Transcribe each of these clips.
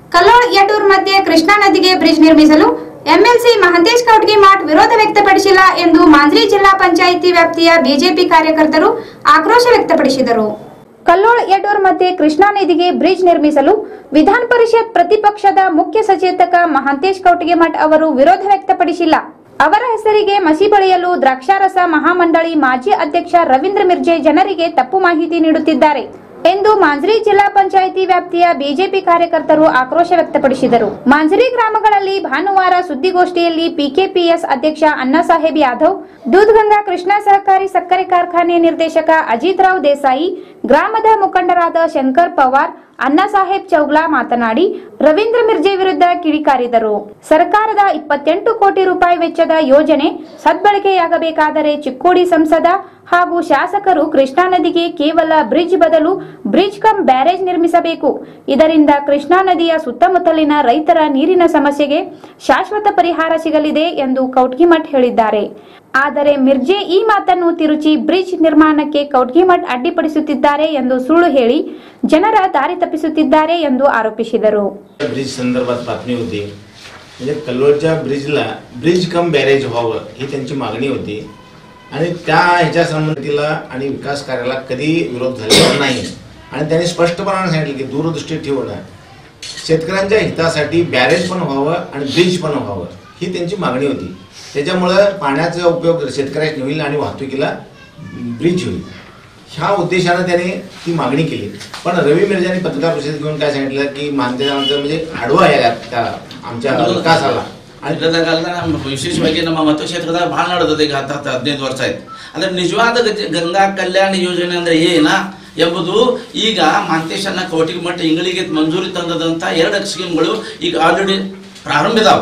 ಕಲ್ಲೋಳ್ ಯಟೂರ್ ಮಧ್ಯೆ ಕೃಷ್ಣಾ ನದಿಗೆ ಬ್ರಿಡ್ಜ್ ನಿರ್ಮಿಸಲು ಎಂಎಲ್ಸಿ ಮಹಂತೇಶ್ ಕೌಟ್ಗಿ ಮಾಟ್ ವಿರೋಧ ವ್ಯಕ್ತಪಡಿಸಿಲ್ಲ ಎಂದು ಮಾಂಜ್ರಿ ಜಿಲ್ಲಾ ಪಂಚಾಯಿತಿ ವ್ಯಾಪ್ತಿಯ ಬಿಜೆಪಿ ಕಾರ್ಯಕರ್ತರು ಆಕ್ರೋಶ ವ್ಯಕ್ತಪಡಿಸಿದರು ಕಲ್ಲೋಳ್ ಯಟೂರ್ ಮಧ್ಯೆ ಕೃಷ್ಣಾ ನದಿಗೆ ಬ್ರಿಡ್ಜ್ ನಿರ್ಮಿಸಲು ವಿಧಾನ ಪರಿಷತ್ ಪ್ರತಿಪಕ್ಷದ ಮುಖ್ಯ ಸಚೇತಕ ಮಹಾಂತೇಶ್ ಕೌಟಗಿಮಠ್ ಅವರು ವಿರೋಧ ವ್ಯಕ್ತಪಡಿಸಿಲ್ಲ ಅವರ ಹೆಸರಿಗೆ ಮಸಿ ಬಳಿಯಲು ದ್ರಾಕ್ಷಾರಸ ಮಹಾಮಂಡಳಿ ಮಾಜಿ ಅಧ್ಯಕ್ಷ ರವೀಂದ್ರ ಮಿರ್ಜೆ ಜನರಿಗೆ ತಪ್ಪು ಮಾಹಿತಿ ನೀಡುತ್ತಿದ್ದಾರೆ ಎಂದು ಮಾಂಜ್ರಿ ಜಿಲ್ಲಾ ಪಂಚಾಯಿತಿ ವ್ಯಾಪ್ತಿಯ ಬಿಜೆಪಿ ಕಾರ್ಯಕರ್ತರು ಆಕ್ರೋಶ ವ್ಯಕ್ತಪಡಿಸಿದರು ಮಾಂಜ್ರಿ ಗ್ರಾಮಗಳಲ್ಲಿ ಭಾನುವಾರ ಸುದ್ದಿಗೋಷ್ಠಿಯಲ್ಲಿ ಪಿಕೆಪಿಎಸ್ ಅಧ್ಯಕ್ಷ ಅಣ್ಣಾಸಾಹೇಬ್ ಯಾದವ್ ದೂದ್ಗಂಗಾ ಕೃಷ್ಣಾ ಸಹಕಾರಿ ಸಕ್ಕರೆ ಕಾರ್ಖಾನೆ ನಿರ್ದೇಶಕ ಅಜಿತ್ ರಾವ್ ದೇಸಾಯಿ ಗ್ರಾಮದ ಮುಖಂಡರಾದ ಶಂಕರ್ ಪವಾರ್ ಅಣ್ಣಾಸಾಹೇಬ್ ಚೌಗ್ಲಾ ಮಾತನಾಡಿ ರವೀಂದ್ರ ಮಿರ್ಜೆ ವಿರುದ್ಧ ಕಿಡಿಕಾರಿದರು ಸರ್ಕಾರದ ಇಪ್ಪತ್ತೆಂಟು ಕೋಟಿ ರೂಪಾಯಿ ವೆಚ್ಚದ ಯೋಜನೆ ಸದ್ಬಳಕೆಯಾಗಬೇಕಾದರೆ ಚಿಕ್ಕೋಡಿ ಸಂಸದ ಹಾಗೂ ಶಾಸಕರು ಕೃಷ್ಣಾ ನದಿಗೆ ಕೇವಲ ಬ್ರಿಡ್ಜ್ ಬದಲು ಬ್ರಿಡ್ಜ್ ಕಮ್ ಬ್ಯಾರೇಜ್ ನಿರ್ಮಿಸಬೇಕು ಇದರಿಂದ ಕೃಷ್ಣಾ ನದಿಯ ಸುತ್ತಮುತ್ತಲಿನ ರೈತರ ನೀರಿನ ಸಮಸ್ಯೆಗೆ ಶಾಶ್ವತ ಪರಿಹಾರ ಸಿಗಲಿದೆ ಎಂದು ಕೌಟ್ಗಿಮಠ್ ಹೇಳಿದ್ದಾರೆ ಆದರೆ ಮಿರ್ಜೆ ಈ ಮಾತನ್ನು ತಿರುಚಿ ಬ್ರಿಡ್ಜ್ ನಿರ್ಮಾಣಕ್ಕೆ ಕೌಟ್ಗಿಮಠ್ ಅಡ್ಡಿಪಡಿಸುತ್ತಿದ್ದಾರೆ ಎಂದು ಸುಳ್ಳು ಹೇಳಿ ಜನರ ದಾರಿ ತಪ್ಪಿಸುತ್ತಿದ್ದಾರೆ ಎಂದು ಆರೋಪಿಸಿದರು ब्रिज संदर्भात बातमी होती म्हणजे कल्लोळच्या ब्रिजला ब्रिज कम बॅरेज व्हावं ही त्यांची मागणी होती आणि त्या ह्याच्या संबंधीला आणि विकास कार्याला कधी विरोध झालेला नाही आणि त्यांनी स्पष्टपणाने सांगितलं की दूरदृष्टी ठेवून शेतकऱ्यांच्या हितासाठी बॅरेज पण व्हावं आणि ब्रिज पण व्हावं ही त्यांची मागणी होती त्याच्यामुळं पाण्याचा उपयोग शेतकऱ्यास होईल आणि वाहतुकीला ब्रिज होईल ह्या उद्देशानं त्याने ती मागणी केली पण रवी मिर्जानी पत्रकार परिषदेत घेऊन काय सांगितलं की मानतेरावांचं म्हणजे आडवा आहे या- त्या ಆಮच्या ವಿಕಾಸಾला आणि ಇಲ್ಲದಾಗಲ್ಲ ನಮ್ಮ ವಿಶೇಷವಾಗಿ ನಮ್ಮ ಮತಕ್ಷೇತ್ರದಾಗ ಭಾಳ ನಡೆದದ ಈಗ ಹತ್ತು ಹತ್ತು ಹದಿನೈದು ವರ್ಷ ಆಯ್ತು ಅಂದ್ರೆ ನಿಜವಾದ ಗತಿ- ಗಂಗಾ ಕಲ್ಯಾಣ ಯೋಜನೆ ಅಂದ್ರೆ ಏನ ಎಂಬುದು ಈಗ ಮಾಂತೇಶನ್ನ ಕೋಟಿಗೆ ಮಟ್ಟ ಇಂಗಳಿಗೆ ಮಂಜೂರಿ ತಂದದಂತ ಎರಡು ಸ್ಕೀಮ್ಗಳು ಈಗ ಆಲ್ರೆಡಿ ಪ್ರಾರಂಭ ಇದಾವೆ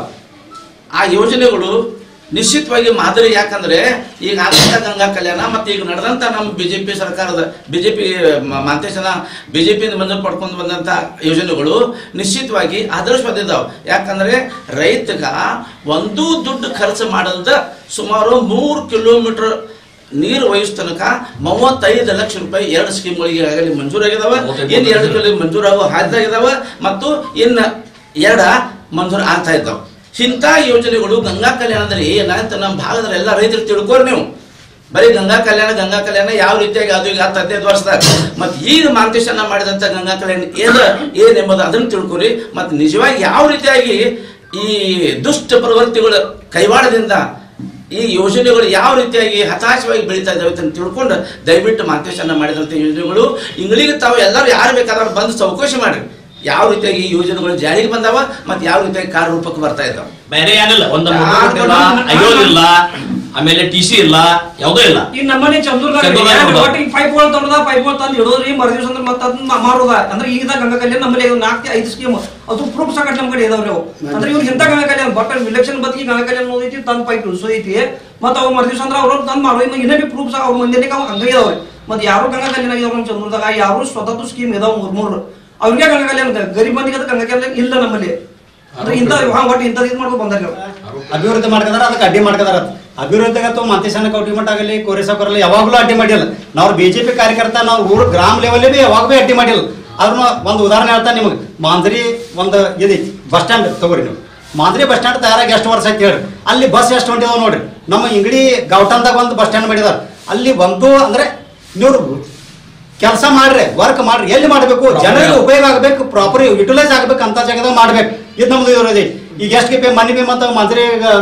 ಆ ಯೋಜನೆಗಳು ನಿಶ್ಚಿತವಾಗಿ ಮಾದರಿ ಯಾಕಂದ್ರೆ ಈಗ ಆದಂತ ಗಂಗಾ ಕಲ್ಯಾಣ ಮತ್ತೆ ಈಗ ನಡೆದಂತ ನಮ್ಮ ಬಿಜೆಪಿ ಸರ್ಕಾರದ ಬಿಜೆಪಿ ಮಾಂತೇಶನ ಬಿಜೆಪಿಯಿಂದ ಮಂಜೂರು ಪಡ್ಕೊಂಡು ಬಂದಂತ ಯೋಜನೆಗಳು ನಿಶ್ಚಿತವಾಗಿ ಆದರ್ಶವಾದಿದ್ದಾವೆ ಯಾಕಂದ್ರೆ ರೈತಗ ಒಂದು ದುಡ್ಡು ಖರ್ಚು ಮಾಡಲ್ದ ಸುಮಾರು ಮೂರು ಕಿಲೋಮೀಟರ್ ನೀರು ವಹಿಸ್ ತನಕ ಮೂವತ್ತೈದು ಲಕ್ಷ ರೂಪಾಯಿ ಎರಡು ಸ್ಕೀಮ್ಗಳಿಗೆ ಆಗಲಿ ಮಂಜೂರಾಗಿದಾವ ಇನ್ನು ಎರಡು ಕಿಲೋ ಮಂಜೂರಾಗೋ ಹಾದಿಯಾಗಿದಾವ ಮತ್ತು ಇನ್ನು ಎರಡ ಮಂಜೂರು ಆಗ್ತಾ ಇದ್ದಾವೆ ಇಂಥ ಯೋಜನೆಗಳು ಗಂಗಾ ಕಲ್ಯಾಣದಲ್ಲಿ ಏನಂತ ನಮ್ಮ ಭಾಗದ ಎಲ್ಲ ರೈತರು ತಿಳ್ಕೋರಿ ನೀವು ಬರೀ ಗಂಗಾ ಕಲ್ಯಾಣ ಗಂಗಾ ಕಲ್ಯಾಣ ಯಾವ ರೀತಿಯಾಗಿ ಅದು ಈಗ ಹತ್ತು ಹದಿನೈದು ವರ್ಷದಾಗ ಮತ್ತೆ ಈಗ ಮಾಂತೇಶನ್ನ ಮಾಡಿದಂಥ ಗಂಗಾ ಕಲ್ಯಾಣ ಏನ ಏನೆಂಬುದು ಅದನ್ನು ತಿಳ್ಕೊರಿ ಮತ್ತೆ ನಿಜವಾಗಿ ಯಾವ ರೀತಿಯಾಗಿ ಈ ದುಷ್ಟ ಪ್ರವೃತ್ತಿಗಳ ಕೈವಾಡದಿಂದ ಈ ಯೋಜನೆಗಳು ಯಾವ ರೀತಿಯಾಗಿ ಹತಾಶವಾಗಿ ಬೆಳೀತಾ ಇದ್ದಾವೆ ಅಂತ ತಿಳ್ಕೊಂಡು ದಯವಿಟ್ಟು ಮಾಂತೇಶನ್ನ ಮಾಡಿದಂಥ ಯೋಜನೆಗಳು ಇಂಗ್ಲಿಗೆ ತಾವು ಎಲ್ಲರೂ ಯಾರು ಬೇಕಾದ್ರೂ ಬಂದು ಚೌಕಾಶಿ ಮಾಡ್ರಿ ಯಾವ ರೀತಿಯಾಗಿ ಈ ಯೋಜನೆಗಳು ಜಾರಿಗೆ ಬಂದಾವ ಮತ್ತೆ ಯಾವ ರೀತಿಯಾಗಿ ಕಾರ್ಯರೂಪಕ್ಕೆ ಬರ್ತಾ ಇದ್ದಾವೆ ಬೇರೆ ಏನಿಲ್ಲ ಒಂದು ಯಾರ್ ಇಲ್ಲ ಬಂದ್ರು- ಅಯೋಲ್ ಇಲ್ಲ ಆಮೇಲೆ ಟಿ ಸಿ ಇಲ್ಲ ಯಾವುದೂ ಇಲ್ಲ ಈಗ ನಮ್ಮನೆ ಚಂದ್ರದಾಗ ಚಂದ್ರದಾಗ ಎರಡು ನೋಡು. ಒಟ್ಟು ಈಗ ಪೈಪ್ಗಳು ತಂದ ಪೈಪ್ಗಳು ತಂದು ಇಡೋದ್ರಿ ಮರು ದಿವಸ ಅಂದ್ರೆ ಮತ್ತೆ ಅದನ್ನ ಮಾರೋದ ಅಂದ್ರೆ ಈಗ ಗಂಗಾ ಕಲ್ಯಾಣ ನಮ್ಮಲ್ಲಿ ಒಂದು ನಾಲ್ಕು ಐದು ಸ್ಕೀಮ್ ಅದು ಪ್ರೂಫ್ ಸಾಕಷ್ಟು ನಮ್ಮ ಕಡೆ ಇದಾವ್ರಿ ಅವು ಅಂದ್ರೆ ಇವ್ರು ಇಂಥ ಗಂಗಾ ಕಲ್ಯಾಣ ಬಟ್ ಇಲೆಕ್ಷನ್ ಬದಲಿಗೆ ಗಂಗಾ ಕಲ್ಯಾಣ ಓದೈತಿ ತಂದ್ ಪೈಪ್ ಇಳಿಸೋದೈತಿ ಮತ್ತೆ ಅವ್ ಮರು ದಿವಸ ಅಂದ್ರೆ ಅವ್ರು ತಂದು ಮಾಡೋ ಇನ್ನು ಇನ್ನೇ ಬಿ ಪ್ರೂಫ್ ಅವ್ರ ಮಂದಿನಿಗೆ ಅವ್ ಹಂಗೆ ಇದಾವ್ರಿ ಮತ್ತೆ ಯಾರು ಗಂಗಾ ಕಲ್ಯಾಣ ಇದಾವ ನಮ್ಮ ಚಂದ್ರದಾಗ ಯಾರು ಸ್ವತಃ ಸ್ಕೀಮ್ ಇದಾವ ಮೂರ್ ಮೂರು ಅವ್ರಿಗೆ ಗಂಗಾ ಕಲ್ಯಾಣ ಇದೆ. ಗರೀಬ್ ಮಂದಿಗೆ ಅದು ಗಂಗಾ ಕಲ್ಯಾಣ ಇಲ್ಲ ನಮ್ಮಲ್ಲಿ ಅಂದ್ರೆ ಇಂಥ ಹಾ ಒಟ್ಟು ಇಂಥದ್ದು ಇದು ಮಾಡ್ಕೊಂಡು ಬಂದಾರ ಅವ್ರು. ಅಭಿವೃದ್ಧಿ ಮಾಡ್ಕದಾರ ಅದಕ್ಕೆ ಅಡ್ಡಿ ಮಾಡ್ಕದಾರ ಅಭಿವೃದ್ಧಿಗೆ ಅಥವಾ ಮಂತೇಶನ ಕೌಟಿಮಠ ಆಗಲಿ ಕೋರೇಸಾಪುರಲ್ಲಿ ಯಾವಾಗಲೂ ಅಡ್ಡಿ ಮಾಡಿಲ್ಲ ನಾವು ಬಿಜೆಪಿ ಕಾರ್ಯಕರ್ತ ನಾವು ಊರು ಗ್ರಾಮ ಲೆವೆಲ್ ಬಿ ಯಾವಾಗ ಬಿ ಅಡ್ಡಿ ಮಾಡಿಲ್ಲ ಅದ್ರ ಒಂದು ಉದಾಹರಣೆ ಹೇಳ್ತಾ ನಿಮಗೆ ಮಾಂದ್ರಿ ಒಂದು ಇದೈತಿ ಬಸ್ ಸ್ಟ್ಯಾಂಡ್ ತಗೋರಿ ನೀವು ಮಾಂದ್ರಿ ಬಸ್ ಸ್ಟ್ಯಾಂಡ್ ತಯಾರಾಗಿ ಎಷ್ಟು ವರ್ಷ ಆಯ್ತು ಹೇಳ್ರಿ ಅಲ್ಲಿ ಬಸ್ ಎಷ್ಟು ಹೊಂಟಿದಾವ ನೋಡ್ರಿ ನಮ್ಮ ಇಂಗಡಿ ಗೌಟನ್ದಾಗ ಒಂದು ಬಸ್ ಸ್ಟ್ಯಾಂಡ್ ಮಾಡಿದಾರ ಅಲ್ಲಿ ಒಂದು ಅಂದ್ರೆ ನೀವು ಕೆಲಸ ಮಾಡ್ರಿ ವರ್ಕ್ ಮಾಡ್ರಿ ಎಲ್ಲಿ ಮಾಡಬೇಕು ಜನರಿಗೆ ಉಪಯೋಗ ಆಗಬೇಕು ಪ್ರಾಪರ್ ಯುಟಿಲೈಸ್ ಆಗ್ಬೇಕು ಅಂತ ಜಾಗದಾಗ ಮಾಡ್ಬೇಕು ಇದು ನಮ್ದು ಇರೋದಿ ಈಗ ಎಷ್ಟು ಕೆ ಪಿ ಮನೆ ಬಿ ಮತ್ತು ಮಂತ್ರಿ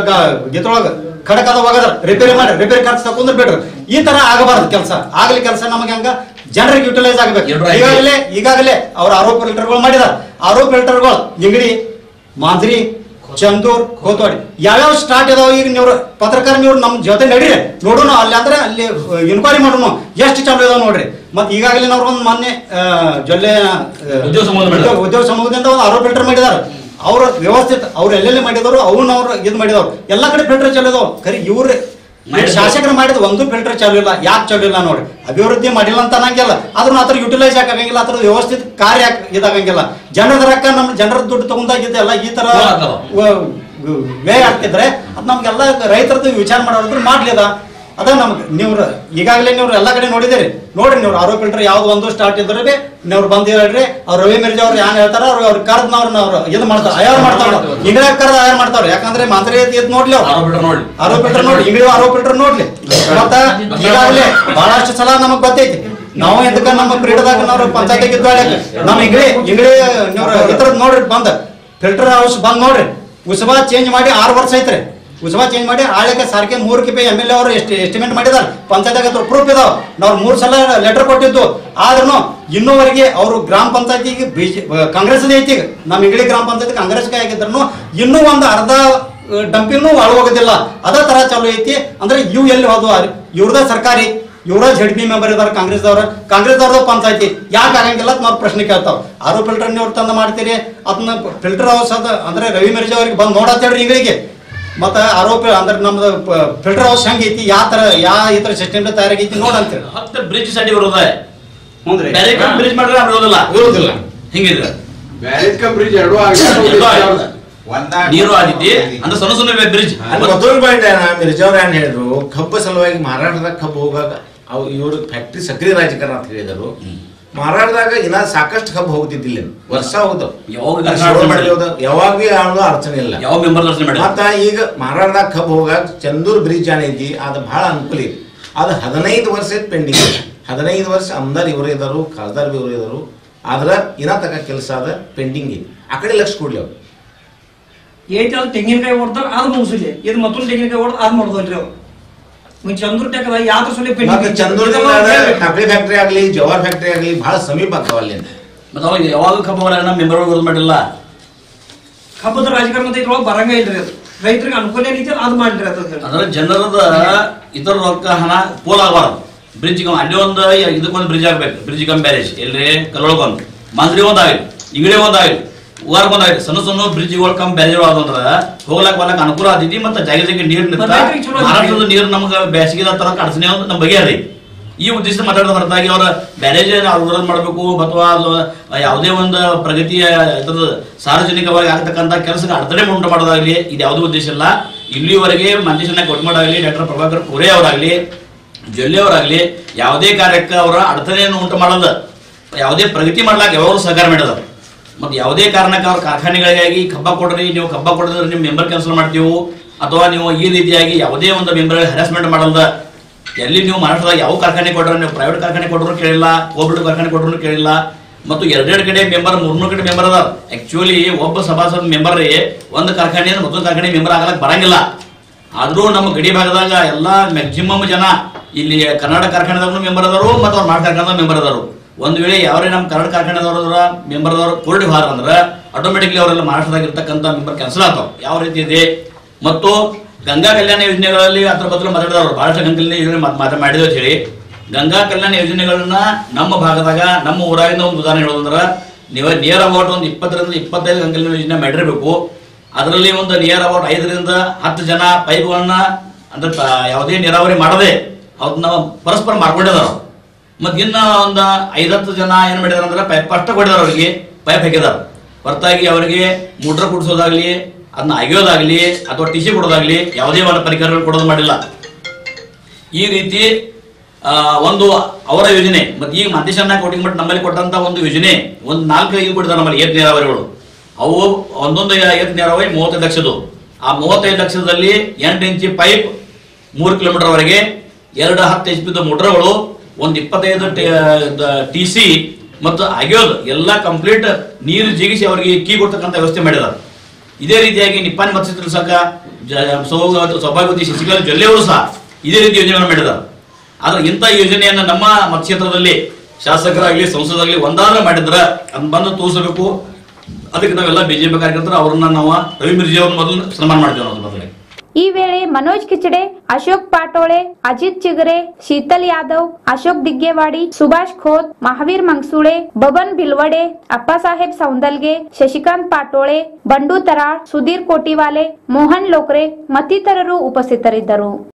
ಗೀತೊಳಗ ಖಡಕ್ ಅದ ಹೋಗದ್ರ ರಿಪೇರಿ ಮಾಡಿ ರಿಪೇರಿ ಖರ್ಚು ತಕೊಂಡ್ರ ಬಿಡ್ರಿ ಈ ತರ ಆಗಬಾರ್ದು ಕೆಲಸ ಆಗ್ಲಿ ಕೆಲಸ ನಮಗೆ ಹಂಗ ಜನರಿಗೆ ಯುಟಿಲೈಸ್ ಆಗ್ಬೇಕು ಎಲ್ರು ಆಯ್ತು. ಈಗಾಗಲೇ ಈಗಾಗಲೇ ಅವ್ರ ಆರೋಪ ಫಿಲ್ಟರ್ಗಳು ಮಾಡಿದಾರ ಆರೋಪ ಫಿಲ್ಟರ್ಗಳು ಇಂಗಡಿ ಮಾಂದ್ರಿ ಚಂದೂರ್ ಕೋತವಾಡಿ ಯಾವ್ಯಾವ ಸ್ಟಾರ್ಟ್ ಇದಾವ ಈಗ ನೀವು ಪತ್ರಕಾರ ನೀವು ನಮ್ಮ ಜೊತೆ ನಡೀರಿ ನೋಡೋಣ ಅಲ್ಲಿ ಅಂದ್ರೆ ಅಲ್ಲಿ ಇನ್ಕ್ವೈರಿ ಮಾಡೋಣ ಎಷ್ಟು ಚಾಲು ಇದಾವ ನೋಡ್ರಿ ಮತ್ತೆ ಈಗಾಗಲೇ ನಾವು ಒಂದು ಮೊನ್ನೆ ಆ, ಜೊಲ್ಲೆ ಆ, ಉದ್ಯೋಗ ಸಮೂಹ ಮಾಡಿದಾರೆ. ಉದ್ಯೋಗ- ಉದ್ಯೋಗ ಸಮೂಹದಿಂದ ಒಂದು ಆರೋಪ ಫಿಲ್ಟರ್ ಮಾಡಿದಾರೆ ಅವ್ರ ವ್ಯವಸ್ಥಿತ ಅವ್ರು ಎಲ್ಲೆಲ್ಲಿ ಮಾಡಿದವರು ಅವನ್ನ ಅವ್ರು ಇದು ಮಾಡಿದವ್ರು ಎಲ್ಲಾ ಕಡೆ ಫಿಲ್ಟರ್ ಚಾಲು ಇದಾವ ಖರೀ ಇವ್ರು ಮಾಡಿದ್ರು. ಶಾಸಕರು ಮಾಡಿದ ಒಂದು ಫಿಲ್ಟರ್ ಚಾಲು ಇಲ್ಲ ಯಾಕೆ ಚಾಲು ಇಲ್ಲ ನೋಡಿ ಅಭಿವೃದ್ಧಿ ಮಾಡಿಲ್ಲ ಅಂತ ಅನ್ನಂಗಿಲ್ಲ ಅದ್ರ ಅದ್ರ ಯುಟಿಲೈಸ್ ಆಗಂಗಿಲ್ಲ ಅದ್ರ ವ್ಯವಸ್ಥಿತ ಕಾರ್ಯ ಯಾಕ್ ಇದಾಗಂಗಿಲ್ಲ ಜನರ ರೊಕ್ಕ ನಮ್ಮ ಜನರ ದುಡ್ಡು ತಗೊಂಡಾಗಿದ್ದೆಲ್ಲ ಈ ತರ ಹ್ಞೂ ಆಗ್ತಾವ. ವ- ವ- ವ್ಯಯ ಆಗ್ತಿದ್ರೆ ಅದ್ ನಮ್ಗೆಲ್ಲ ರೈತರದ್ದು ವಿಚಾರ ಮಾಡೋದ್ರ ಮಾಡ್ಲಿದ ಅದ ನಮ್ಗೆ ನೀವು ಈಗಾಗಲೇ ನೀವು ಎಲ್ಲ ಕಡೆ ನೋಡಿದಿರಿ ನೋಡ್ರಿ ನೀವು ಆರೋ ಫಿಲ್ಟರ್ ಯಾವ್ದು ಒಂದು ಸ್ಟಾರ್ಟ್ ಇದ್ರೆ ಬಿ ನೀವು ಬಂದು ಹೇಳ್ರಿ ಅವ್ರು ರವಿ ಮಿರ್ಜಾ ಅವ್ರು ಏನ್ ಹೇಳ್ತಾರ ಅವ್ರು ಅವ್ರು ಕರ್ದ್ ನಾವು ಅವ್ರು ಇದು ಮಾಡ್ತಾರ ಅಯಾರ್ ಮಾಡ್ತಾರ ಇಂಗ್ಲಾಗ ಕರ್ದ ಅಯಾರ್ ಮಾಡ್ತಾರ ಯಾಕಂದ್ರೆ ಮಾತ್ರೆ ಇದು ನೋಡ್ಲಿ ಅವ್ರು ಆರೋಪ ನೋಡಿ ಆರೋ ಫಿಲ್ಟರ್ ನೋಡಿ ಇಂಗ್ಲಿ ಆರೋ ಫಿಲ್ಟರ್ ನೋಡ್ಲಿ ಮತ್ತ ಈಗಾಗಲೇ ಬಹಳಷ್ಟು ಸಲ ನಮಗ್ ಗೊತ್ತೈತಿ ನಾವು ಇದಕ್ಕ ನಮ್ಮ ಕ್ರೀಡಾದಾಗ ನಾವು ಪಂಚಾಯತಿಗೆ ಇದ್ದಾಗ ನಮ್ಮ ಇಂಗ್ಲಿ ಇಂಗ್ಲಿ ನೀವು ಇದ್ರದ್ ನೋಡ್ರಿ ಬಂದ ಫಿಲ್ಟರ್ ಹೌಸ್ ಬಂದ್ ನೋಡ್ರಿ ಉಸಬಾ ಚೇಂಜ್ ಮಾಡಿ ಆರು ವರ್ಷ ಐತ್ರಿ ಉಸಬಾ ಚೇಂಜ್ ಮಾಡಿ ಆಳಕ್ಕೆ ಸಾರಿಗೆ ಮೂರು ಕಿಪಿ ಎಮ್ ಎಲ್ ಎ ಅವರು ಎಷ್ಟು ಎಸ್ಟಿಮೇಟ್ ಮಾಡಿದಾರೆ ಪಂಚಾಯತ್ಯಾಗ ಹತ್ರ ಪ್ರೂಫ್ ಇದಾವ ನಾವು ಮೂರು ಸಲ ಲೆಟರ್ ಕೊಟ್ಟಿದ್ದು ಆದ್ರೂ ಇನ್ನೂವರೆಗೆ ಅವರು ಗ್ರಾಮ ಪಂಚಾಯತಿಗೆ ಬಿಜೆ ಕಾಂಗ್ರೆಸ್ ಐತಿ ಈಗ ನಮ್ಮ ಇಂಗ್ಲಿ ಗ್ರಾಮ ಪಂಚಾಯತ್ ಕಾಂಗ್ರೆಸ್ಗೆ ಆಗಿದ್ರು ಇನ್ನೂ ಒಂದು ಅರ್ಧ ಡಂಪಿಂಗ್ನು ಒಳಗೋಗೋದಿಲ್ಲ ಅದೇ ತರ ಚಾಲು ಐತಿ ಅಂದ್ರೆ ಇವು ಎಲ್ಲಿ ಹೋದ್ವು ಇವ್ರದ ಸರ್ಕಾರಿ ಇವರ ಜಡ್ ಬಿ ಮೆಂಬರ್ ಇದಾರೆ ಕಾಂಗ್ರೆಸ್ದವ್ರ ಕಾಂಗ್ರೆಸ್ದವ್ರದ ಪಂಚಾಯತಿ ಯಾಕೆ ಆಗಂಗಿಲ್ಲ ಅಂತ ನಾವು ಪ್ರಶ್ನೆ ಕೇಳ್ತಾವ ಆರು ಫಿಲ್ಟರ್ ನೀವು ತಂದು ಮಾಡ್ತೀರಿ ಅದನ್ನ ಫಿಲ್ಟರ್ ಹೌಸ್ ಅದ ಅಂದ್ರೆ ರವಿ ಮಿರ್ಜಾ ಅವ್ರಿಗೆ ಬಂದು ನೋಡತ್ ಹೇಳ್ರಿ ಇಂಗ್ಲಿಗೆ ಮತ್ತೆ ಆರೋಪ ಅಂದ್ರೆ ನಮ್ದು ಫಿಲ್ಟರ್ ಹೌಸ್ ಹೆಂಗೈತಿ ಯಾವ ತರ ಯಾವ ಈ ತರ ಸಿಸ್ಟಮ್ ತಯಾರಾಗೈತಿ ನೋಡಂತೇಳಿ ಹತ್ತು ಬ್ರಿಡ್ಜ್ ಸಡಿ ವಿರೋಧ ಹ್ಞೂನ್ರಿ. ಬೇರೆ ಬ್ರಿಡ್ಜ್ ಮಾಡಿದ್ರೆ ವಿರೋಧಿಲ್ಲ ವಿರೋಧಿಲ್ಲ ಹಿಂಗಿದ್ರೆ ಬ್ಯಾರೇಜ್ ಕಮ್ ಬ್ರಿಡ್ಜ್ ಎರಡೂ ಎರಡೂ ಆಗಿದೆ ಆಗಿದೆ. ನೀರು ಆದಿತಿ ಅಂದ್ರೆ ಸಣ್ಣ ಸಣ್ಣ ಬ್ರಿಡ್ಜ್ ಮತ್ತೊಂದು ಪಾಯಿಂಟ್ ಏನ ಮಿರ್ಜಾವ್ರ ಏನ್ ಹೇಳಿದ್ರು ಕಬ್ಬು ಸಲುವಾಗಿ ಮಾರಾಟದಾಗ ಕಬ್ಬು ಹೋಗಾಗ ಅವು ಇವರು ಫ್ಯಾಕ್ಟ್ರಿ ಸಕ್ರಿಯ ರಾಜಕಾರಣ ಅಂತ ಹೇಳಿದರು ಮಾರಾಟದಾಗ ಇನ್ನ ಸಾಕಷ್ಟು ಕಬ್ಬು ಹೋಗ್ತಿದ್ದಿಲ್ಲ ವರ್ಷ ಹೋಗ್ತಾವ ಯಾವಾಗ ಅದು ಕರ್ನಾಟಕ ಶುರು ಮಾಡಿಲ್ಲ. ಮಾಡಿರೋದು ಯಾವಾಗ ಬಿ ಅನ್ನೋ ಅಡಚಣೆ ಇಲ್ಲ ಯಾವ ಮೆಂಬರ್ ದರ್ಶನ ಮಾಡಿ ಮತ್ತ ಈಗ ಮಾರಾಟದಾಗ ಕಬ್ಬು ಹೋಗಾಕ ಚಂದೂರ್ ಬ್ರಿಡ್ಜ್ ಏನೈತಿ ಅದು ಬಹಳ ಅನುಕೂಲ ಐತಿ ಅದು ಹದಿನೈದು ವರ್ಷ ಪೆಂಡಿಂಗ್ ಹದಿನೈದು ವರ್ಷ ಅಮ್ದಾರ್ ಇವರು ಇದಾರು ಖಾಸದಾರ್ ಇವರು ಇದಾರು ಆದ್ರ ಇನ್ನ ತಕ ಕೆಲಸ ಅದ ಪೆಂಡಿಂಗ್ ಐತಿ ಆ ಕಡೆ ಲಕ್ಷ ಕೊಡ್ಲಿ ಅವ್ರು ಏಟ್ ಅದು ತೆಂಗಿನಕಾಯಿ ಹೊಡ್ತಾರ ಅದು ಮುಗಿಸಿಲ್ಲ ಇದು ಮತ್ತೊಂದು ತೆಂಗಿನಕಾಯಿ ಹೊಡೆದು ಅದು ಮಾಡ್ದಲ್ರಿ ಅವ್ರು ಮುಂಚೆ ಚಂದ್ರ ಟೆಕದ ಯಾವ್ದು ಸೊಳ್ಳೆ ಮತ್ತೆ ಚಂದೂರ್ ಟಾಕ್ರಿ ಫ್ಯಾಕ್ಟ್ರಿ ಆಗ್ಲಿ ಜವಾರ್ ಫ್ಯಾಕ್ಟ್ರಿ ಆಗ್ಲಿ ಬಹಳ ಸಮೀಪ ಆಗ್ತಾವ ಅಲ್ಲಿಂದ ಮತ್ತೆ ಅವಾಗ ಯಾವಾಗ ಕಬ್ಬ ಮೆಂಬರ್ ವಿರೋಧ ಮಾಡಿಲ್ಲ ಹಬ್ಬದ ರಾಜಕಾರಣ ಅಂತ ಇದ್ರೊಳಗೆ ಬರಂಗ ಇಲ್ರಿ ಅದು ರೈತರಿಗೆ ಅನುಕೂಲ ಏನೈತಿ ಅದು ಮಾಡ್ರಿ ಅದು ಅದರ ಜನರದ ಇತರ ರೊಕ್ಕ ಹಣ ಪೋಲಾಗಬಾರ್ದು ಬ್ರಿಡ್ಜ್ ಅಲ್ಲಿ ಒಂದು ಇದಕ್ಕೊಂದು ಬ್ರಿಡ್ಜ್ ಆಗ್ಬೇಕು ಬ್ರಿಡ್ಜ್ ಕಮ್ ಬ್ಯಾರೇಜ್ ಎಲ್ರಿ ಕಲ್ಲೊಳಗೊಂದು ಮಂದ್ರಿ ಒಂದ್ ಆಗಲಿ ಇಂಗಡಿ ಒಂದ್ ಆಗಲಿ ಊರ್ ಒಂದ್ ಆಗಲಿ ಸಣ್ಣ ಸಣ್ಣ ಬ್ರಿಡ್ಜ್ಗಳು ಕಮ್ ಬ್ಯಾರೇಜ್ ಆದಂದ್ರ ಹೋಗ್ಲಾಕ ಬರ್ಲಾಕ ಅನುಕೂಲ ಆದಿತಿ ಮತ್ತೆ ಜಾಗ ಜಾಗ ನೀರ್ ನಿಂತ ಮತ್ತೆ ರೈತ್ರಿಗೆ ಚಲೋ ಆಗಿದೆ. ಮಹಾರಾಷ್ಟ್ರದ ನೀರು ನಮ್ಗೆ ಬೇಸಿಗೆ ತರ ಅಡಚಣೆ ಅಂತ ನಮ್ಮ ಬಗ್ಗೆ ಅದೇ ಈ ಉದ್ದೇಶ ಮಾತಾಡೋದ ಹೊರತಾಗಿ ಅವರ ಬ್ಯಾರೇಜ್ ವಿರೋಧ ಮಾಡಬೇಕು ಅಥವಾ ಅದು ಯಾವುದೇ ಒಂದು ಪ್ರಗತಿಯ ಇದ್ರದ್ದು ಸಾರ್ವಜನಿಕವಾಗಿ ಆಗ್ತಕ್ಕಂಥ ಕೆಲಸಕ್ಕೆ ಅಡತಡೆ ಉಂಟು ಮಾಡೋದಾಗ್ಲಿ ಇದು ಯಾವುದೂ ಉದ್ದೇಶ ಇಲ್ಲ ಇಲ್ಲಿವರೆಗೆ ಮಂಜೇಶನ ಕೊಟ್ಮಾಡಾಗ್ಲಿ ಡಾಕ್ಟರ್ ಪ್ರಭಾಕರ್ ಕೋರೆ ಅವರಾಗ್ಲಿ ಜೊಲ್ಲೆ ಅವರಾಗ್ಲಿ ಯಾವುದೇ ಕಾರ್ಯಕ್ಕೆ ಅವರ ಅಡತಡೆಯನ್ನು ಉಂಟು ಮಾಡಲ್ಲ ಯಾವುದೇ ಪ್ರಗತಿ ಮಾಡ್ಲಾಕ ಯಾವಾಗ ಸಹಕಾರ ಮಾಡಿದ ಮತ್ತೆ ಯಾವುದೇ ಕಾರಣಕ್ಕೆ ಅವ್ರ ಕಾರ್ಖಾನೆಗಳಿಗಾಗಿ ಕಬ್ಬ ಕೊಡ್ರಿ ನೀವು ಕಬ್ಬ ಕೊಡಿದ್ರೆ ನೀವು ಮೆಂಬರ್ ಕ್ಯಾನ್ಸಲ್ ಮಾಡ್ತೀವಿ ಅಥವಾ ನೀವು ಈ ರೀತಿಯಾಗಿ ಯಾವುದೇ ಒಂದು ಮೆಂಬರ್ ಹ್ಯಾರಾಸ್ಮೆಂಟ್ ಮಾಡಲ್ದ ಎಲ್ಲಿ ನೀವು ಮಹಾರಾಷ್ಟ್ರದಾಗ ಯಾವ ಕಾರ್ಖಾನೆ ಕೊಟ್ಟರು ನೀವು ಪ್ರೈವೇಟ್ ಕಾರ್ಖಾನೆ ಕೊಟ್ಟರು ಕೇಳಿಲ್ಲ ಕೋಆಪರೇಟಿವ್ ಕಾರ್ಖಾನೆ ಕೊಟ್ಟರು ಕೇಳಿಲ್ಲ ಮತ್ತು ಎರಡೆರಡು ಕಡೆ ಮೆಂಬರ್ ಮೂರ್ಮೂರು ಕಡೆ ಮೆಂಬರ್ ಅದಾರ ಆಕ್ಚುಲಿ ಒಬ್ಬ ಸಭಾಸದ ಮೆಂಬರ್ ಒಂದು ಕಾರ್ಖಾನೆ ಮತ್ತೊಂದು ಕಾರ್ಖಾನೆ ಮೆಂಬರ್ ಆಗಲಕ್ ಬರಂಗಿಲ್ಲ ಆದ್ರೂ ನಮ್ಮ ಗಡಿ ಭಾಗದಾಗ ಎಲ್ಲ ಮ್ಯಾಕ್ಸಿಮಮ್ ಜನ ಇಲ್ಲಿ ಕರ್ನಾಟಕ ಕಾರ್ಖಾನೆದವ್ರು ಮೆಂಬರ್ ಅದಾರು ಮತ್ತು ಅವ್ರ ಮಾಡ ಕಾರ್ಖಾನೆದಾಗ ಮೆಂಬರ್ ಅದಾರು ಒಂದು ವೇಳೆ ಯಾರೇ ನಮ್ಮ ಕನ್ನಡ ಕಾರ್ಖಾನೆದವ್ರ ಮೆಂಬರ್ ಅದವ್ರು ಕೋರ್ಟ್ ಹಾರ ಅಂದ್ರೆ ಆಟೋಮೆಟಿಕ್ಲಿ ಅವರೆಲ್ಲ ಮಹಾರಾಷ್ಟ್ರದಾಗ ಇರ್ತಕ್ಕಂಥ ಮೆಂಬರ್ ಕ್ಯಾನ್ಸಲ್ ಆಗ್ತಾವ ಯಾವ ರೀತಿ ಇದೆ ಮತ್ತು ಗಂಗಾ ಕಲ್ಯಾಣ ಯೋಜನೆಗಳಲ್ಲಿ ಅದ್ರ ಬದಲು ಮಾತಾಡಿದವರು ಬಹಳಷ್ಟು ಗಂಗಾ ಕಲ್ಯಾಣ ಯೋಜನೆ ಮಾತ್- ಮಾತಾ ಮಾಡಿದ್ರು ಅಂತ ಹೇಳಿ ಗಂಗಾ ಕಲ್ಯಾಣ ಯೋಜನೆಗಳನ್ನ ನಮ್ಮ ಭಾಗದಾಗ ನಮ್ಮ ಊರಾಗಿಂದ ಒಂದು ಉದಾಹರಣೆ ಹೇಳೋದಂದ್ರ ನೀವು ನಿಯರ್ ಅಬೌಟ್ ಒಂದು ಇಪ್ಪತ್ತರಿಂದ ಇಪ್ಪತ್ತೈದು ಗಂಗಾ ಕಲ್ಯಾಣ ಯೋಜನೆ ಮಾಡಿರಬೇಕು ಅದರಲ್ಲಿ ಒಂದು ನಿಯರ್ ಅಬೌಟ್ ಐದರಿಂದ ಹತ್ತು ಜನ ಪೈಪ್ಗಳನ್ನ ಅಂದ್ರೆ ಪ- ಯಾವುದೇ ನೀರಾವರಿ ಮಾಡದೆ ಅದನ್ನ ಪರಸ್ಪರ ಮಾಡ್ಕೊಂಡಿದಾರ ಮತ್ ಇನ್ನ ಒಂದ್ ಐದತ್ತು ಜನ ಏನ್ ಮಾಡಿದಾರ ಅಂದ್ರೆ ಪೈಪ್ ಅಷ್ಟ ಕೊಟ್ಟಿದಾರ ಅವರಿಗೆ ಪೈಪ್ ಹಾಕಿದಾರ ಹೊರತಾಗಿ ಅವರಿಗೆ ಮೋಟ್ರ್ ಕುಡಿಸೋದಾಗ್ಲಿ ಅದನ್ನ ಅಗಿಯೋದಾಗ್ಲಿ ಅಥವಾ ಟಿಸಿ ಕೊಡೋದಾಗ್ಲಿ ಯಾವುದೇ ಒಂದು ಪರಿಕರಗಳು ಕೊಡೋದು ಮಾಡಿಲ್ಲ ಈ ರೀತಿ ಆ, ಒಂದು ಅವರ ಯೋಜನೆ ಮತ್ತೆ ಈಗ ಮಂತೇಶನ್ನ ಕೋಟಿಂಗ್ ಮಟ್ಟ ನಮ್ಮಲ್ಲಿ ಕೊಟ್ಟಂತ ಒಂದು ಯೋಜನೆ ಒಂದು ನಾಲ್ಕು ಇದು ಕೊಟ್ಟಿದ್ದಾರೆ ನಮ್ಮಲ್ಲಿ ಏತ್ ನೀರಾವರಿಗಳು ಅವು ಒಂದೊಂದು ಏತ್ ನೀರಾವರಿ ಮೂವತ್ತೈದು ಲಕ್ಷದು ಆ ಮೂವತ್ತೈದು ಲಕ್ಷದಲ್ಲಿ ಎಂಟು ಇಂಚಿ ಪೈಪ್ ಮೂರು ಕಿಲೋಮೀಟರ್ ವರೆಗೆ ಎರಡು ಹತ್ತು ಎಚ್ ಪಿದ ಮೋಟರ್ಗಳು ಒಂದು ಇಪ್ಪತ್ತೈದು ಟಿ ಸಿ ಮತ್ತು ಅಗಿಯೋದು ಎಲ್ಲ ಕಂಪ್ಲೀಟ್ ನೀರು ಜಿಗಿಸಿ ಅವರಿಗೆ ಕೀ ಕೊಡ್ತಕ್ಕಂಥ ವ್ಯವಸ್ಥೆ ಮಾಡಿದ್ದಾರೆ ಇದೇ ರೀತಿಯಾಗಿ ನಿಪ್ಪಾಣಿ ಮತ್ಸ್ಯ ತಿಳಿಸಕ ಸೌಭಾಗ್ಯವತಿ ಶಶಿಕಲಾ ಜೊಲ್ಲೆ ಅವರು ಸಹ ಇದೇ ರೀತಿ ಯೋಜನೆಗಳನ್ನು ಮಾಡಿದ್ದಾರೆ ಆದ್ರೆ ಇಂಥ ಯೋಜನೆಯನ್ನ ನಮ್ಮ ಮತಕ್ಷೇತ್ರದಲ್ಲಿ ಶಾಸಕರಾಗ್ಲಿ ಸಂಸದರಾಗ್ಲಿ ಒಂದಾದ್ರೆ ಮಾಡಿದ್ರ ಅದನ್ನ ಬಂದು ತೋರಿಸಬೇಕು ಅದಕ್ಕೆ ನಾವೆಲ್ಲ ಬಿಜೆಪಿ ಕಾರ್ಯಕರ್ತರು ಅವ್ರನ್ನ ನಾವು ರವಿ ಮಿರ್ಜಿ ಅವ್ರನ್ನ ಮೊದಲು ಸನ್ಮಾನ ಮಾಡ್ತೇವೆ ನಾವು ಮೊದಲಿಗೆ ಈ ವೇಳೆ ಮನೋಜ್ ಕಿಚಡೆ ಅಶೋಕ್ ಪಾಟೋಳೆ ಅಜಿತ್ ಚಿಗರೆ ಶೀತಲ್ ಯಾದವ್ ಅಶೋಕ್ ದಿಗ್ಗೇವಾಡಿ ಸುಭಾಷ್ ಖೋತ್ ಮಹಾವೀರ್ ಮಂಗಸೂಳೆ ಬಬನ್ ಬಿಲ್ವಡೆ ಅಪ್ಪಸಾಹೇಬ್ ಸೌಂದಲ್ಗೆ ಶಶಿಕಾಂತ್ ಪಾಟೋಳೆ ಬಂಡು ತರಾಳ್ ಸುಧೀರ್ ಕೋಟಿವಾಲೆ ಮೋಹನ್ ಲೋಕ್ರೆ ಮತ್ತಿತರರು ಉಪಸ್ಥಿತರಿದ್ದರು